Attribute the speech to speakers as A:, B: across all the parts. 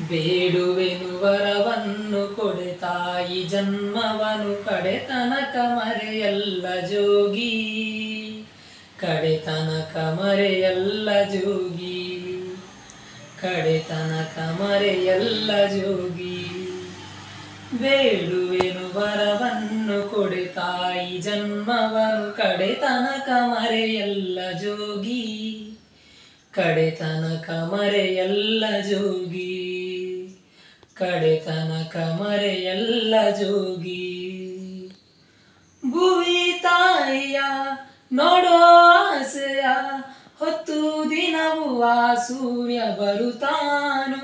A: ಬೇಡುವೆನು ವರವನ್ನು ಕೊಡೆ ತಾಯಿ ಜನ್ಮವನು ಕಡೆ ತನಕ ಮರೆಯಲ್ಲ ಜೋಗಿ ಕಡೆ ತನಕ ಮರೆಯಲ್ಲ ಜೋಗಿ ಕಡೆ ತನಕ ಮರೆಯಲ್ಲ ಜೋಗಿ ಬೇಡುವೆನು ವರವನ್ನು ಕೊಡೆ ತಾಯಿ ಜನ್ಮವನು ಕಡೆ ತನಕ ಮರೆಯಲ್ಲ ಜೋಗಿ ಕಡೆ ತನಕ ಮರೆಯಲ್ಲ ಜೋಗಿ ಕಡೆ ತನಕ ಮರೆಯಲ್ಲ ಜೋಗಿ ಭುವಿ ತಾಯಿಯ ನೋಡೋ ಆಸೆಯ ಹೊತ್ತು ದಿನವೂ ಆ ಸೂರ್ಯ ಬರುತ್ತಾನೋ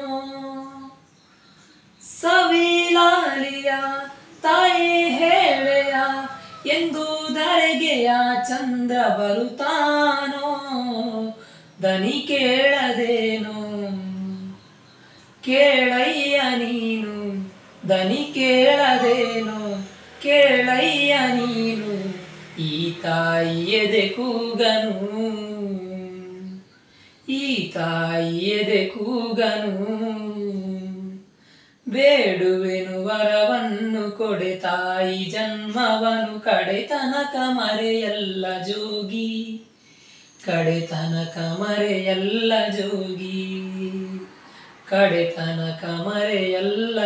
A: ಸವಿಲಾಲಿಯ ತಾಯಿ ಹೇಳೆಯ ಎಂದು ಧರೆಗೆಯ ಚಂದ್ರ ಬರುತ್ತಾನೋ ದನಿ ಕೇಳದೇನು ಕೇಳಯ್ಯ ನೀನು ದನಿ ಕೇಳದೇನು ಕೇಳಯ್ಯ ನೀನು ಈ ತಾಯಿ ಎದೆ ಕೂಗನು ಈ ತಾಯಿ ಎದೆ ಕೂಗನು ಬೇಡುವೆನು ವರವನ್ನು ಕೊಡೆ ತಾಯಿ ಜನ್ಮವನು ಕಡೆ ತನಕ ಮರೆಯಲ್ಲ ಜೋಗಿ ಕಡೆ ತನಕ ಮರೆಯಲ್ಲ ಜೋಗಿ ಕಡೆ ತನಕ ಮರೆಯಲ್ಲ